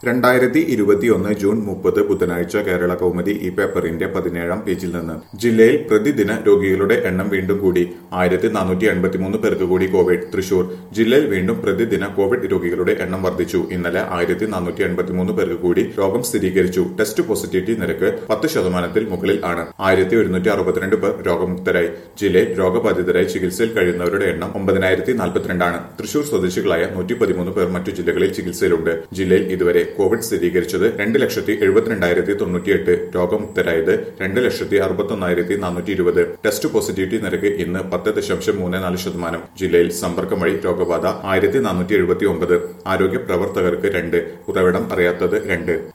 രണ്ടായിരത്തി ഇരുപത്തിയൊന്ന് ജൂൺ മുപ്പത് ബുധനാഴ്ച കേരള കൗമുദി ഈ പേപ്പറിന്റെ പതിനേഴാം പേജിൽ നിന്ന് ജില്ലയിൽ പ്രതിദിന രോഗികളുടെ എണ്ണം വീണ്ടും കൂടി ആയിരത്തി നാനൂറ്റി എൺപത്തിമൂന്ന് പേർക്ക് കൂടി കോവിഡ് തൃശൂർ ജില്ലയിൽ വീണ്ടും പ്രതിദിന കോവിഡ് രോഗികളുടെ എണ്ണം വർദ്ധിച്ചു ഇന്നലെ ആയിരത്തി നാനൂറ്റി എൺപത്തിമൂന്ന് പേർക്ക് കൂടി രോഗം സ്ഥിരീകരിച്ചു ടെസ്റ്റ് പോസിറ്റിവിറ്റി നിരക്ക് പത്ത് ശതമാനത്തിൽ മുകളിൽ ആണ് ആയിരത്തി ഒരുന്നൂറ്റി അറുപത്തിരണ്ട് പേർ രോഗമുക്തരായി ജില്ലയിൽ രോഗബാധിതരായി ചികിത്സയിൽ കഴിയുന്നവരുടെ എണ്ണം ഒമ്പതിനായിരത്തി നാൽപ്പത്തിരണ്ടാണ് തൃശൂർ സ്വദേശികളായ നൂറ്റി പതിമൂന്ന് പേർ മറ്റു ജില്ലകളിൽ ചികിത്സയിലുണ്ട് ജില്ലയിൽ ഇതുവരെ കോവിഡ് സ്ഥിരീകരിച്ചത് രണ്ട് ലക്ഷത്തി എഴുപത്തിരണ്ടായിരത്തി തൊണ്ണൂറ്റിയെട്ട് രോഗമുക്തരായത് രണ്ട് ലക്ഷത്തി അറുപത്തൊന്നായിരത്തി നാനൂറ്റി ഇരുപത് ടെസ്റ്റ് പോസിറ്റിവിറ്റി നിരക്ക് ഇന്ന് പത്ത് ദശാംശം മൂന്ന് നാല് ശതമാനം ജില്ലയിൽ സമ്പർക്കം വഴി രോഗബാധ ആയിരത്തി നാനൂറ്റി എഴുപത്തി ഒമ്പത് ആരോഗ്യ പ്രവർത്തകർക്ക് രണ്ട് ഉറവിടം അറിയാത്തത് രണ്ട്